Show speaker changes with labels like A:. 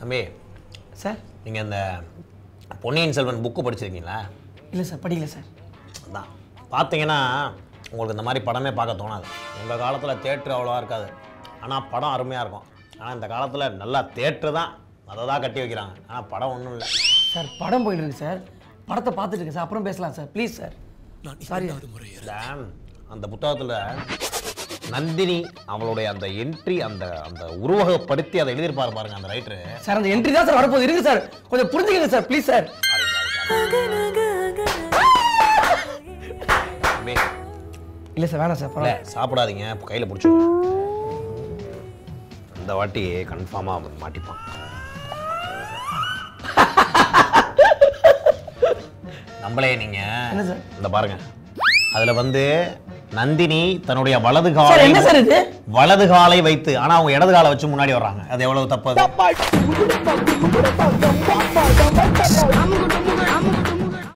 A: தம்பி
B: சார்
A: நீங்கள் இந்த பொன்னியின் செல்வன் புக்கு படிச்சிருக்கீங்களா
B: இல்லை சார் படிக்கல சார்
A: அதான் பார்த்தீங்கன்னா உங்களுக்கு இந்த மாதிரி படமே பார்க்க தோணாது உங்கள் காலத்தில் தேட்ரு அவ்வளோவா இருக்காது ஆனால் படம் அருமையாக இருக்கும் ஆனால் இந்த காலத்தில் நல்லா தேட்ரு தான் அதை தான் கட்டி வைக்கிறாங்க ஆனால் படம் ஒன்றும் இல்லை
B: சார் படம் போயிட்டு இருக்கு சார் படத்தை பார்த்துட்டு இருக்கேன் சார் அப்புறம் பேசலாம் சார் ப்ளீஸ் சார் சாரி
A: இந்த அந்த புத்தகத்தில் நந்தினி அவளுடைய அந்த என்ட்ரி அந்த அந்த உருவகப்படுத்தி அதை எழுதியிருப்பாரு பாருங்க அந்த ரைட்டரு
B: சார் அந்த என்ட்ரி தான் சார் வரப்போகுது இருக்கு சார் கொஞ்சம் புரிஞ்சுக்கங்க சார் ப்ளீஸ் சார் இல்லை சார் வேணாம் சார்
A: இல்லை
B: பரவாயில்ல
A: சாப்பிடாதீங்க கையில் பிடிச்சிக்கோ இந்த வாட்டி கன்ஃபார்மாக மாட்டிப்பான் நம்மளே நீங்க
B: என்ன சார்?
A: இந்த பாருங்க அதுல வந்து நந்தினி தன்னுடைய வலது
B: சார்
A: காலை
B: என்ன சார் இது
A: வலது காலை வைத்து ஆனா அவங்க இடது காலை வச்சு முன்னாடி வர்றாங்க அது எவ்வளவு தப்பு அது